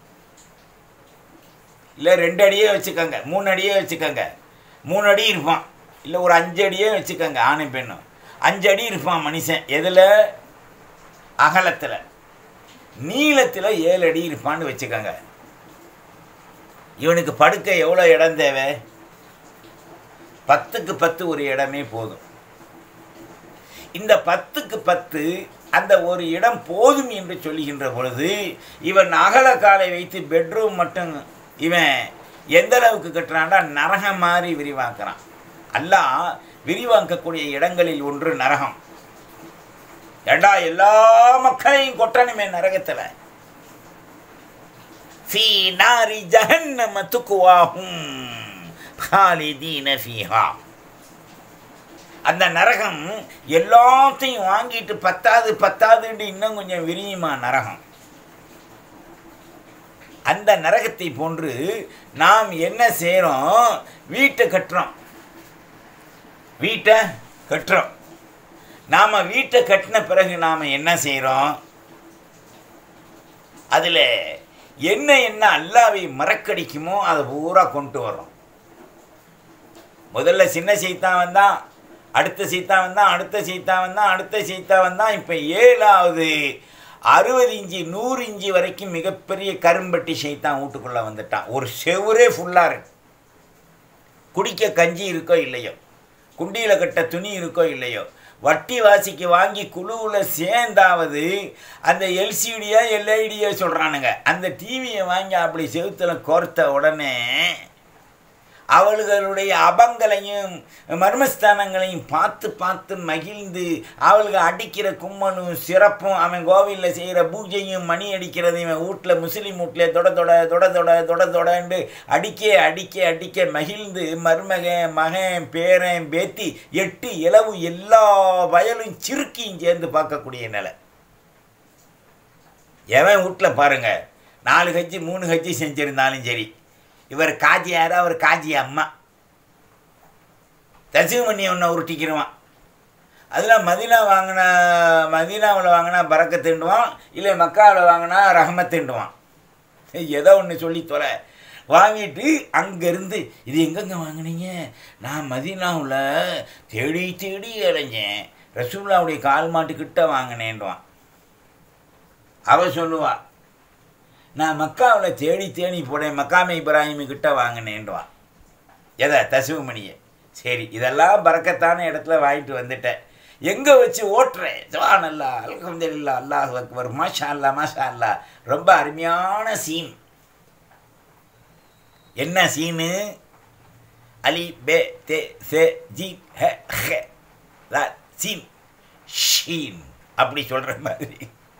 இல்லை ரெண்டு அடியே வச்சுக்கோங்க மூணு அடியே வச்சுக்கோங்க மூணு அடி இருப்பான் இல்லை ஒரு அஞ்சு அடியே வச்சுக்கோங்க ஆணும் பெண்ணும் அஞ்சு அடி இருப்பான் மனுஷன் எதில் அகலத்தில் நீளத்தில் ஏழு அடி இருப்பான்னு வச்சுக்கோங்க இவனுக்கு படுக்க எவ்வளோ இடம் தேவை பத்துக்கு பத்து ஒரு இடமே போதும் இந்த பத்துக்கு பத்து அந்த ஒரு இடம் போதும் என்று சொல்லுகின்ற பொழுது இவன் அகல காலை வைத்து பெட்ரூம் மட்டும் இவன் எந்த அளவுக்கு கட்டுறான்டா நரகம் மாதிரி விரிவாக்குறான் அல்லாஹ் விரிவாக்கக்கூடிய இடங்களில் ஒன்று நரகம் ஏண்டா எல்லா மக்களையும் கொட்டணுமே நரகத்தில் ஃபீ நாரி ஜஹன்னம துக்குவாஹும் ஹாலிதீன ஃபீஹா அந்த நரகம் எல்லாத்தையும் வாங்கிட்டு பத்தாது பத்தாதுன்னு இன்னும் கொஞ்சம் விரியுமா நரகம் அந்த நரகத்தை போன்று நாம் என்ன செய்கிறோம் வீட்டை கட்டுறோம் வீட்டை கட்டுறோம் நாம் வீட்டை கட்டின பிறகு நாம் என்ன செய்கிறோம் அதில் என்ன என்ன அல்லாவை மறக்கடிக்குமோ அதை பூரா கொண்டு வரோம் முதல்ல சின்ன சைத்தான் வந்தான் அடுத்த சீத்தான் வந்தான் அடுத்த சீத்தான் வந்தான் அடுத்த சீத்தான் வந்தான் இப்போ ஏழாவது அறுபது இஞ்சி நூறு இஞ்சி வரைக்கும் மிகப்பெரிய கரும்பட்டி சைத்தான் வீட்டுக்குள்ளே வந்துட்டான் ஒரு செவரே ஃபுல்லாக இருக்கு குடிக்க கஞ்சி இருக்கோ இல்லையோ குண்டியில் கட்ட துணி இருக்கோ இல்லையோ வட்டி வாசிக்கு வாங்கி குழுவில் சேர்ந்தாவது அந்த எல்சிடியா எல்ஐடியா சொல்கிறானுங்க அந்த டிவியை வாங்கி அப்படி செவுத்தில் கோர்த்த உடனே அவளுகளுடைய அபங்களையும் மர்மஸ்தானங்களையும் பார்த்து பார்த்து மகிழ்ந்து அவளுக்கு அடிக்கிற கும்மனும் சிறப்பும் அவன் கோவிலில் செய்கிற பூஜையும் மணி அடிக்கிறது இவன் வீட்டில் முஸ்லீம் வீட்டில் தொட தொட தொட தொட தொட தொடண்டு அடிக்க அடிக்க அடிக்க மகிழ்ந்து மருமகன் மகன் பேரன் பேத்தி எட்டு இலவு எல்லா வயலும் சிறுக்கியும் சேர்ந்து பார்க்கக்கூடிய நிலை எவன் வீட்டில் பாருங்கள் நாலு கட்சி மூணு கட்சி செஞ்சுருந்தாலும் சரி இவர் காஜியார் அவர் காஜி அம்மா தசிவமணி ஒன்று உருட்டிக்கிடுவான் அதில் மதினா வாங்கின மதினாவில் வாங்கினா பறக்க திண்டுவான் இல்லை மக்காவில் வாங்கினா ரஹம திண்டுவான் ஏதோ ஒன்று சொல்லி தொலை வாங்கிட்டு அங்கேருந்து இது எங்கெங்க வாங்கினீங்க நான் மதினாவில் தேடி தேடி அலைஞ்சேன் ரசூல்லாவுடைய கால் மாட்டுக்கிட்ட வாங்கினேன்டுவான் அவ சொல்லுவா நான் மக்காவில் தேடி தேடி போனேன் மக்காமை இப்ராஹிமி கிட்ட வாங்கினேன்டுவான் எதை தசுவமணியை சரி இதெல்லாம் பறக்கத்தான இடத்துல வாங்கிட்டு வந்துட்டேன் எங்கே வச்சு ஓட்டுறேன் ஜவான் அல்லா அல்ஹம்துலில்லா அல்லாஹ் அக்பர் மாஷா அல்லா மாஷா அல்லா ரொம்ப அருமையான சீன் என்ன சீனு அலி பே தே சே ஜி ஹ ஹ லா சீன் ஷீன் அப்படி சொல்கிற மாதிரி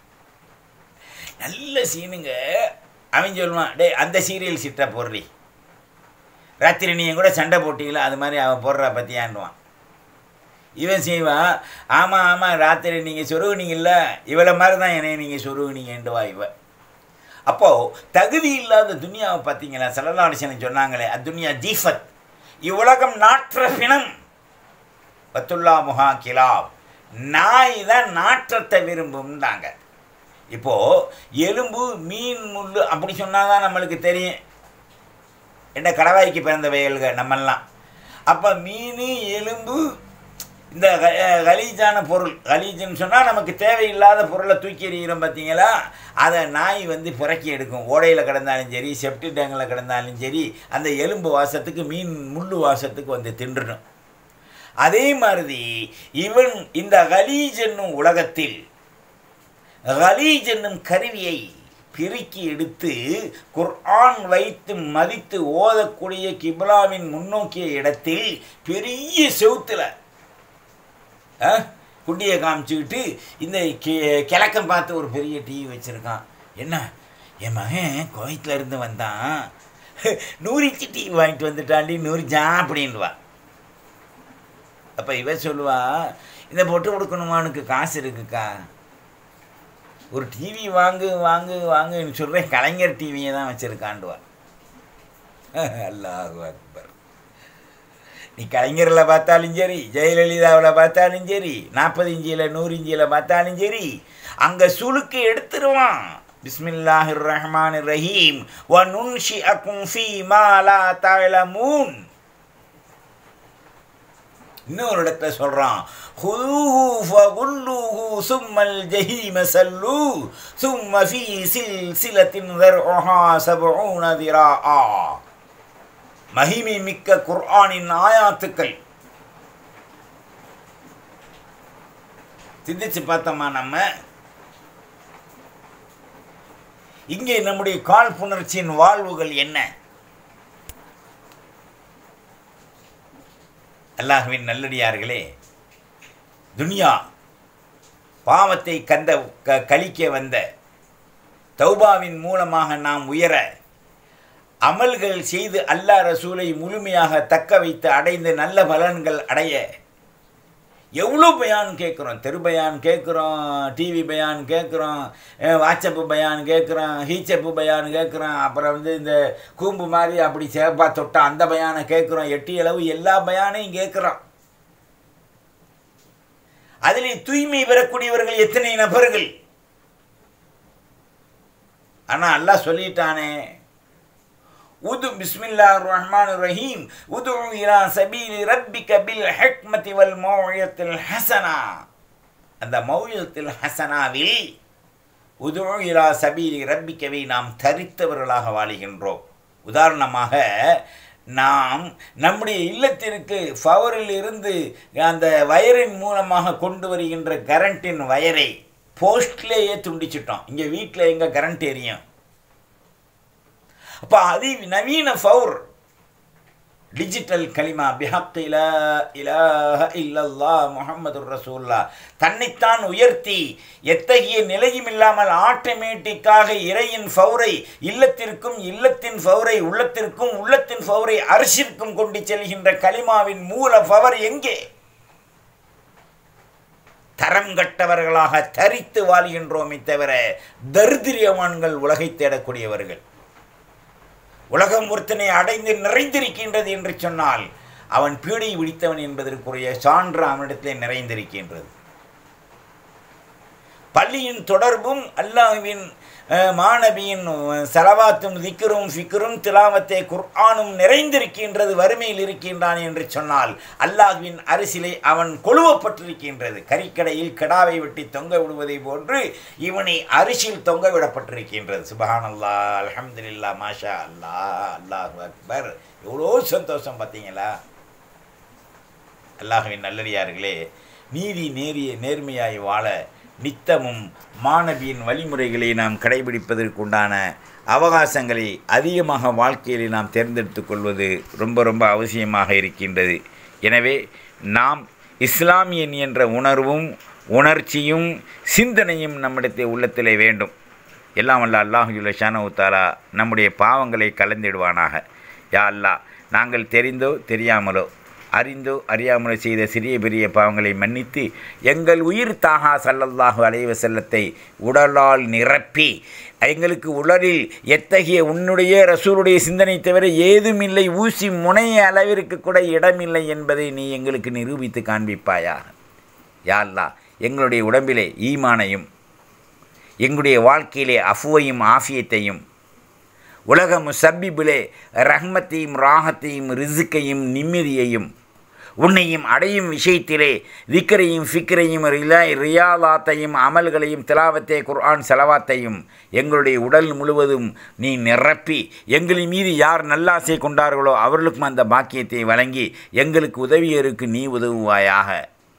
நல்ல சீனுங்க அவன் சொல்லுவான் டே அந்த சீரியல் சிட்டை போடுறி ராத்திரி நீங்கள் கூட சண்டை போட்டீங்களா அது மாதிரி அவன் போடுறா பற்றியாண்டுவான் இவன் செய்வான் ஆமாம் ஆமாம் ராத்திரி நீங்கள் சொருகுனீங்கல்ல இவளை மாதிரி தான் என்னை நீங்கள் சொருகுனீங்கன்டுவா இவன் அப்போது தகுதி இல்லாத துனியாவை பார்த்தீங்களா செலலாடிசன் சொன்னாங்களே அத்துனியா ஜீஃபத் இவ்வுலகம் நாற்ற பிணம் பத்துல்லா முஹா கிலாப் நாய் தான் நாற்றத்தை விரும்பும்தாங்க இப்போது எலும்பு மீன் முள் அப்படி சொன்னால் தான் நம்மளுக்கு தெரியும் என்ன கடவாய்க்கு பிறந்த வயல்க நம்மெல்லாம் அப்போ மீன் எலும்பு இந்த கலீஜான பொருள் கலீஜுன்னு சொன்னால் நமக்கு தேவையில்லாத பொருளை தூக்கி எறிகிறோம் பார்த்தீங்களா அதை நாய் வந்து புறக்கி எடுக்கும் ஓடையில் கிடந்தாலும் சரி செப்டி டேங்கில் கிடந்தாலும் சரி அந்த எலும்பு வாசத்துக்கு மீன் முள்ளு வாசத்துக்கு வந்து தின்றுடும் அதே மாதிரி இவன் இந்த கலீஜ் என்னும் உலகத்தில் கலீஜ் என்னும் கருவியை பிரிக்கி எடுத்து குர்ஆன் வைத்து மதித்து ஓதக்கூடிய கிப்லாவின் முன்னோக்கிய இடத்தில் பெரிய செவுத்தில் குண்டியை காமிச்சுக்கிட்டு இந்த கிழக்கம் பார்த்து ஒரு பெரிய டிவி வச்சுருக்கான் என்ன என் மகன் கோயத்தில் இருந்து வந்தான் நூறிச்சு டிவி வாங்கிட்டு வந்துட்டாண்டி நூறிச்சா அப்படின்வா அப்போ இவ சொல்லுவா இந்த பொட்டு கொடுக்கணுமானுக்கு காசு இருக்குக்கா ஒரு டிவி வாங்கு வாங்கு வாங்குன்னு சொல்கிறேன் கலைஞர் டிவியை தான் வச்சுருக்காண்டுவா அல்லாஹ் அக்பர் நீ கலைஞரில் பார்த்தாலும் சரி ஜெயலலிதாவில் பார்த்தாலும் சரி நாற்பது இஞ்சியில் நூறு இஞ்சியில் பார்த்தாலும் சரி அங்கே சுளுக்கு எடுத்துருவான் பிஸ்மில்லாஹிர் ரஹ்மான் ரஹீம் வ நுன்ஷி அக்கும் ஃபி மா லா தஅலமூன் இன்னொரு இடத்துல சொல்றான் ஹுதூஹு ஃபகுல்லுஹு சும்மல் ஜஹீம சல்லு சும்ம ஃபீ சில்சிலத்தின் தர்உஹா சபஊன திராஆ மகிமை மிக்க குர்ஆனின் ஆயாத்துக்கள் சிந்திச்சு பார்த்தோமா நம்ம இங்கே நம்முடைய காழ்ப்புணர்ச்சியின் வாழ்வுகள் என்ன அல்லாஹ்வின் நல்லடியார்களே துனியா பாவத்தை கந்த க கழிக்க வந்த தௌபாவின் மூலமாக நாம் உயர அமல்கள் செய்து அல்லாஹ் ரசூலை முழுமையாக தக்க வைத்து அடைந்த நல்ல பலன்கள் அடைய எவ்வளோ பயான் கேட்குறோம் தெரு பயான் கேட்குறோம் டிவி பயான் கேட்குறோம் வாட்ஸ்அப்பு பயான் கேட்குறோம் ஹீச்சப்பு பயான் கேட்குறோம் அப்புறம் வந்து இந்த கூம்பு மாதிரி அப்படி சேப்பா தொட்டா அந்த பயானை கேட்குறோம் எட்டி அளவு எல்லா பயானையும் கேட்குறோம் அதிலே தூய்மை பெறக்கூடியவர்கள் எத்தனை நபர்கள் ஆனால் அல்லாஹ் சொல்லிட்டானே உது பிஸ்மில்லா ரஹ்மான் ரஹீம் உது இலா சபீலி ரப்பிக பில் ஹிக்மதி வல் மௌயத்தில் ஹசனா அந்த மௌயத்தில் ஹசனாவில் உது இலா சபீலி ரப்பிக்கவை நாம் தரித்தவர்களாக வாழுகின்றோம் உதாரணமாக நாம் நம்முடைய இல்லத்திற்கு ஃபவரில் இருந்து அந்த வயரின் மூலமாக கொண்டு வருகின்ற கரண்ட்டின் வயரை போஸ்ட்லேயே துண்டிச்சிட்டோம் இங்கே வீட்டில் எங்கே கரண்ட் எரியும் அப்போ அதி நவீன ஃபவுர் டிஜிட்டல் கலிமா பிஹக் இலா இலாஹ இல்லல்லா முஹம்மது ரசூல்லா தன்னைத்தான் உயர்த்தி எத்தகைய நிலையும் இல்லாமல் ஆட்டோமேட்டிக்காக இறையின் ஃபவுரை இல்லத்திற்கும் இல்லத்தின் ஃபவுரை உள்ளத்திற்கும் உள்ளத்தின் ஃபவுரை அரசிற்கும் கொண்டு செல்கின்ற கலிமாவின் மூல ஃபவர் எங்கே தரம் கட்டவர்களாக தரித்து வாழ்கின்றோமே தவிர தரித்திரியவான்கள் உலகை தேடக்கூடியவர்கள் உலகம் ஒருத்தனை அடைந்து நிறைந்திருக்கின்றது என்று சொன்னால் அவன் பீடை விடித்தவன் என்பதற்குரிய சான்று அவனிடத்திலே நிறைந்திருக்கின்றது பள்ளியின் தொடர்பும் அல்லாஹ்வின் மாணவியின் செலவாத்தும் திக்கரும் ஃபிக்கரும் திலாவத்தை குர்ஆனும் நிறைந்திருக்கின்றது வறுமையில் இருக்கின்றான் என்று சொன்னால் அல்லாஹ்வின் அரிசிலை அவன் கொழுவப்பட்டிருக்கின்றது கறிக்கடையில் கிடாவை வெட்டி தொங்க விடுவதை போன்று இவனை அரிசியில் தொங்க விடப்பட்டிருக்கின்றது சுபஹான் அல்லா அலமதுல்லா மாஷா அல்லா அல்லாஹ் அக்பர் எவ்வளோ சந்தோஷம் பார்த்தீங்களா அல்லாஹுவின் நல்லடியார்களே நீதி நேரிய நேர்மையாய் வாழ நித்தமும் மாணவியின் வழிமுறைகளை நாம் கடைபிடிப்பதற்குண்டான அவகாசங்களை அதிகமாக வாழ்க்கையில் நாம் தேர்ந்தெடுத்து கொள்வது ரொம்ப ரொம்ப அவசியமாக இருக்கின்றது எனவே நாம் இஸ்லாமியன் என்ற உணர்வும் உணர்ச்சியும் சிந்தனையும் நம்மிடத்தில் உள்ளத்திலே வேண்டும் எல்லாம் அல்ல அல்லாஹுல்ல ஷானவுத்தாலா நம்முடைய பாவங்களை கலந்திடுவானாக யா அல்லா நாங்கள் தெரிந்தோ தெரியாமலோ அறிந்தோ அறியாமலோ செய்த சிறிய பெரிய பாவங்களை மன்னித்து எங்கள் உயிர் தாகா சல்லல்லாஹு அலைவ செல்லத்தை உடலால் நிரப்பி எங்களுக்கு உடலில் எத்தகைய உன்னுடைய ரசூலுடைய சிந்தனை தவிர ஏதுமில்லை ஊசி முனைய அளவிற்கு கூட இடமில்லை என்பதை நீ எங்களுக்கு நிரூபித்து காண்பிப்பாயாக யாழ்லா எங்களுடைய உடம்பிலே ஈமானையும் எங்களுடைய வாழ்க்கையிலே அஃபுவையும் ஆஃபியத்தையும் உலக முசப்பிபிலே ரஹ்மத்தையும் ராகத்தையும் ரிசுக்கையும் நிம்மதியையும் உன்னையும் அடையும் விஷயத்திலே திக்கரையும் ஃபிக்கரையும் ரிலா ரியாலாத்தையும் அமல்களையும் திலாவத்தை குர்ஆன் செலவாத்தையும் எங்களுடைய உடல் முழுவதும் நீ நிரப்பி எங்களின் மீது யார் நல்லாசை கொண்டார்களோ அவர்களுக்கும் அந்த பாக்கியத்தை வழங்கி எங்களுக்கு உதவியருக்கு நீ உதவுவாயாக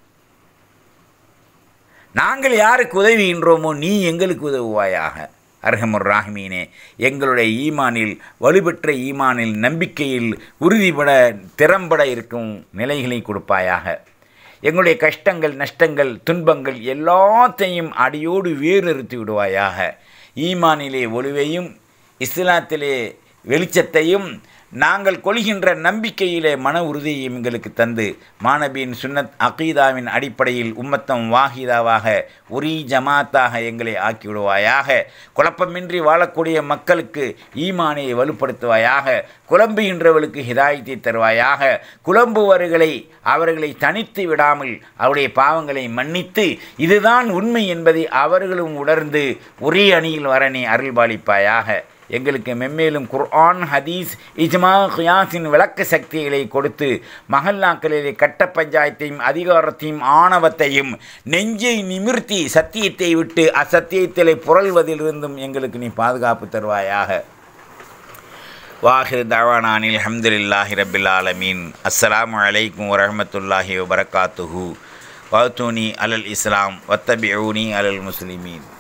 நாங்கள் யாருக்கு உதவுகின்றோமோ நீ எங்களுக்கு உதவுவாயாக அர்ஹமுர் ராஹ்மீனே எங்களுடைய ஈமானில் வலுப்பெற்ற ஈமானில் நம்பிக்கையில் உறுதிபட திறம்பட இருக்கும் நிலைகளை கொடுப்பாயாக எங்களுடைய கஷ்டங்கள் நஷ்டங்கள் துன்பங்கள் எல்லாத்தையும் அடியோடு வேறு நிறுத்தி விடுவாயாக ஈமானிலே ஒளிவையும் இஸ்லாத்திலே வெளிச்சத்தையும் நாங்கள் கொள்கின்ற நம்பிக்கையிலே மன உறுதியையும் எங்களுக்கு தந்து மாணபியின் சுன்னத் அகீதாவின் அடிப்படையில் உம்மத்தம் வாஹிதாவாக ஒரீ ஜமாத்தாக எங்களை ஆக்கிவிடுவாயாக குழப்பமின்றி வாழக்கூடிய மக்களுக்கு ஈமானை வலுப்படுத்துவாயாக குழம்புகின்றவர்களுக்கு ஹிதாயத்தை தருவாயாக குழம்புவர்களை அவர்களை தனித்து விடாமல் அவருடைய பாவங்களை மன்னித்து இதுதான் உண்மை என்பதை அவர்களும் உணர்ந்து ஒரே அணியில் வர நீ அருள்பாலிப்பாயாக எங்களுக்கு மென்மேலும் குர்ஆன் ஹதீஸ் இஜ்மா கியாஸின் விளக்க சக்திகளை கொடுத்து மஹல்லாக்களிலே கட்ட பஞ்சாயத்தையும் அதிகாரத்தையும் ஆணவத்தையும் நெஞ்சை நிமிர்த்தி சத்தியத்தை விட்டு அசத்தியத்திலே புரள்வதிலிருந்தும் எங்களுக்கு நீ பாதுகாப்பு தருவாயாக வாஹிர் தவானானில் அஹமதுல்லாஹி ரபில் ஆலமீன் அஸ்ஸலாமு அலைக்கும் வரஹமத்துல்லாஹி வபரகாத்துஹு வாத்தூனி அலல் இஸ்லாம் வத்தபிஊனி அலல் முஸ்லிமீன்